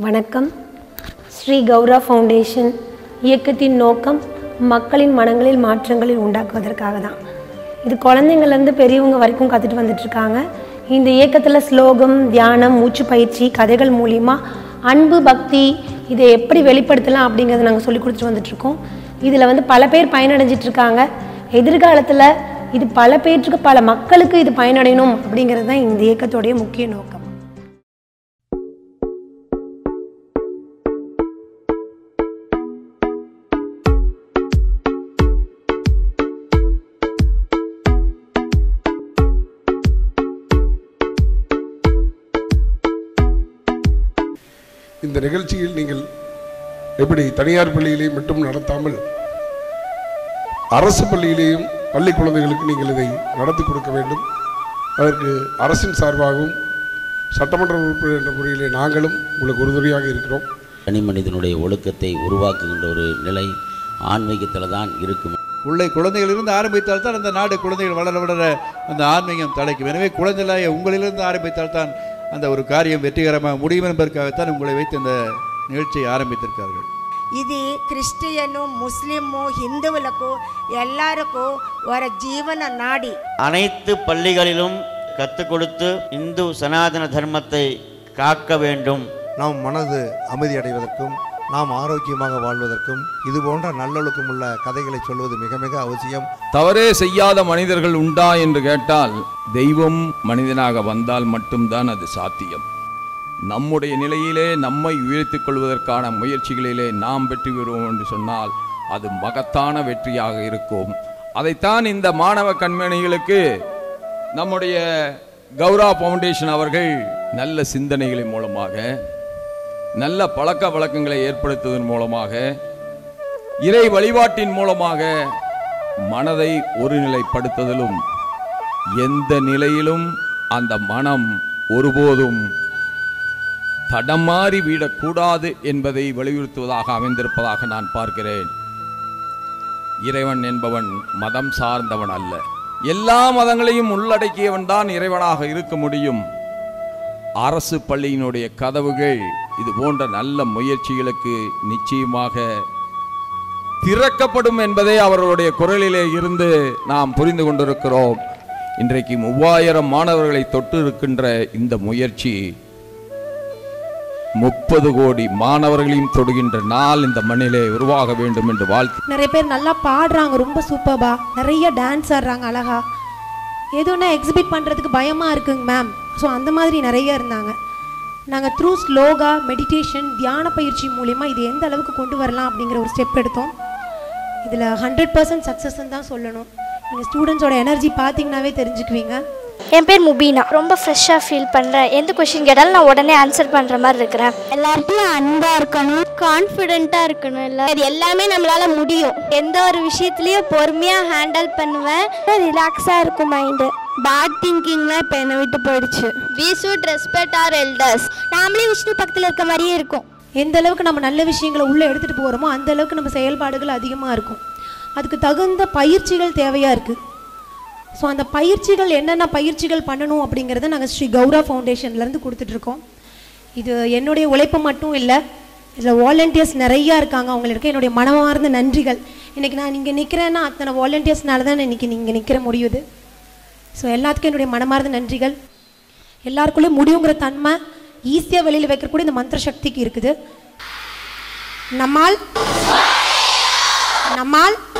வணக்கம் ஸ்ரீ கௌரா ஃபவுண்டேஷன் இயக்கத்தின் நோக்கம் மக்களின் மனங்களில் மாற்றங்களை உண்டாக்குவதற்காக தான் இது குழந்தைங்கள்லேருந்து பெரியவங்க வரைக்கும் கற்றுட்டு வந்துட்டுருக்காங்க இந்த இயக்கத்தில் ஸ்லோகம் தியானம் மூச்சு பயிற்சி கதைகள் மூலிமா அன்பு பக்தி இதை எப்படி வெளிப்படுத்தலாம் அப்படிங்கிறத நாங்கள் சொல்லி கொடுத்துட்டு வந்துட்டுருக்கோம் இதில் வந்து பல பேர் பயனடைஞ்சிட்டு இருக்காங்க எதிர்காலத்தில் இது பல பேற்றுக்கு பல மக்களுக்கு இது பயனடையணும் அப்படிங்கிறது தான் இந்த இயக்கத்தோடைய முக்கிய நோக்கம் இந்த நிகழ்ச்சியில் நீங்கள் எப்படி தனியார் பள்ளியிலே மட்டும் நடத்தாமல் அரசு பள்ளியிலேயும் பள்ளி குழந்தைகளுக்கு நீங்கள் இதை நடத்தி கொடுக்க வேண்டும் அதற்கு அரசின் சார்பாகவும் சட்டமன்ற உறுப்பினர் என்ற முறையிலே நாங்களும் உங்களுக்கு உறுதுணையாக இருக்கிறோம் தனி மனிதனுடைய ஒழுக்கத்தை உருவாக்குகின்ற ஒரு நிலை ஆன்மீகத்தில் தான் இருக்கும் உள்ளே குழந்தைகளிலிருந்து ஆரம்பித்தால் தான் அந்த நாடு குழந்தைகள் வளர வளர அந்த ஆன்மீகம் தலைக்கும் எனவே குழந்தைகளாய உங்களிலிருந்து ஆரம்பித்தால் தான் அந்த ஒரு காரியம் வெற்றிகரமாக முடியும் என்பதற்காகத்தான் உங்களை வைத்து அந்த நிகழ்ச்சியை ஆரம்பித்திருக்கார்கள் ఇది క్రిస్టియను ముస్లిము హిందువులకు ఎల్లరికూ వారి జీవన నాడి அனைத்து பள்ளிகளிலும் கற்றுக் கொடுத்து இந்து சனாதன தர்மத்தை காக்க வேண்டும் நாம் மனது அமைதி அடைவதற்கும் நாம் ஆரோக்கியமாக வாழ்வதற்கும் இது போன்ற நல்லொழுக்கமுள்ள கதைகளை சொல்வது மிக மிக அவசியம் தவறே செய்யாத மனிதர்கள் உண்டா என்று கேட்டால் தெய்வம் மனிதனாக வந்தால் மட்டும்தான் அது சாத்தியம் நம்முடைய நிலையிலே நம்மை உயர்த்திக் கொள்வதற்கான முயற்சிகளிலே நாம் வெற்றி பெறுவோம் என்று சொன்னால் அது மகத்தான வெற்றியாக இருக்கும் அதைத்தான் இந்த மாணவ கண்மணிகளுக்கு நம்முடைய கௌரா ஃபவுண்டேஷன் அவர்கள் நல்ல சிந்தனைகளின் மூலமாக நல்ல பழக்க வழக்கங்களை ஏற்படுத்துவதன் மூலமாக இறை வழிபாட்டின் மூலமாக மனதை ஒருநிலைப்படுத்துதலும் எந்த நிலையிலும் அந்த மனம் ஒருபோதும் தடமாறி விடக்கூடாது என்பதை வலியுறுத்துவதாக அமைந்திருப்பதாக நான் பார்க்கிறேன் இறைவன் என்பவன் மதம் சார்ந்தவன் அல்ல எல்லா மதங்களையும் உள்ளடக்கியவன் தான் இறைவனாக இருக்க முடியும் அரசு பள்ளியினுடைய கதவுகள் இது போன்ற நல்ல முயற்சிகளுக்கு நிச்சயமாக திறக்கப்படும் என்பதை அவர்களுடைய குரலிலே இருந்து நாம் புரிந்து கொண்டிருக்கிறோம் இன்றைக்கு மூவாயிரம் மாணவர்களை தொட்டு இருக்கின்ற இந்த முயற்சி முப்பது கோடி மாணவர்களையும் தொடுகின்ற நாள் இந்த மண்ணிலே உருவாக வேண்டும் என்று வாழ்த்து நிறைய பேர் நல்லா பாடுறாங்க ரொம்ப சூப்பர்பா நிறைய டான்ஸ் ஆடுறாங்க அழகா எதுனா எக்ஸிபிட் பண்ணுறதுக்கு பயமாக இருக்குங்க மேம் ஸோ அந்த மாதிரி நிறைய இருந்தாங்க நாங்கள் த்ரூ ஸ்லோகா மெடிடேஷன் தியான பயிற்சி மூலிமா இது எந்த அளவுக்கு கொண்டு வரலாம் அப்படிங்கிற ஒரு ஸ்டெப் எடுத்தோம் இதில் ஹண்ட்ரட் பர்சன்ட் சக்ஸஸ்ன்னு தான் சொல்லணும் நீங்கள் ஸ்டூடெண்ட்ஸோட எனர்ஜி பார்த்தீங்கன்னாவே தெரிஞ்சுக்குவீங்க என் பேர் முபீனா ரொம்ப ஃப்ரெஷ்ஷாக ஃபீல் பண்ணுறேன் எந்த கொஷின் கேட்டாலும் நான் உடனே ஆன்சர் பண்ணுற மாதிரி இருக்கிறேன் எல்லார்ட்டையும் அன்பாக இருக்கணும் கான்ஃபிடென்ட்டாக இருக்கணும் இல்லை இது எல்லாமே நம்மளால் முடியும் எந்த ஒரு விஷயத்துலையும் பொறுமையாக ஹேண்டில் பண்ணுவேன் ரிலாக்ஸாக இருக்கும் மைண்டு பேட் திங்கிங்லாம் இப்போ என்னை விட்டு போயிடுச்சு we should respect our elders நாமளே விஷ்ணு பக்கத்தில் இருக்க மாதிரியே இருக்கும் எந்த அளவுக்கு நம்ம நல்ல விஷயங்களை உள்ளே எடுத்துகிட்டு போகிறோமோ அந்த அளவுக்கு நம்ம செயல்பாடுகள் அதிகமாக இருக்கும் அதுக்கு தகுந்த பயிற்சிகள் தேவையாக இருக்குது ஸோ அந்த பயிற்சிகள் என்னென்ன பயிற்சிகள் பண்ணணும் அப்படிங்கிறத நாங்கள் ஸ்ரீ கௌரா ஃபவுண்டேஷன்லேருந்து கொடுத்துட்ருக்கோம் இது என்னுடைய உழைப்பு மட்டும் இல்லை இதில் வாலண்டியர்ஸ் நிறையா இருக்காங்க அவங்களுக்கு என்னுடைய மனமார்ந்த நன்றிகள் இன்றைக்கி நான் இங்கே நிற்கிறேன்னா அத்தனை வாலண்டியர்ஸ்னால தான் இன்றைக்கி நீங்கள் நிற்கிற முடியுது ஸோ எல்லாத்துக்கும் என்னுடைய மனமார்ந்த நன்றிகள் எல்லாருக்குள்ளேயும் முடியுங்கிற தன்மை ஈஸியாக வெளியில் வைக்கக்கூடிய இந்த மந்திர சக்திக்கு இருக்குது நம்மால் நம்மால்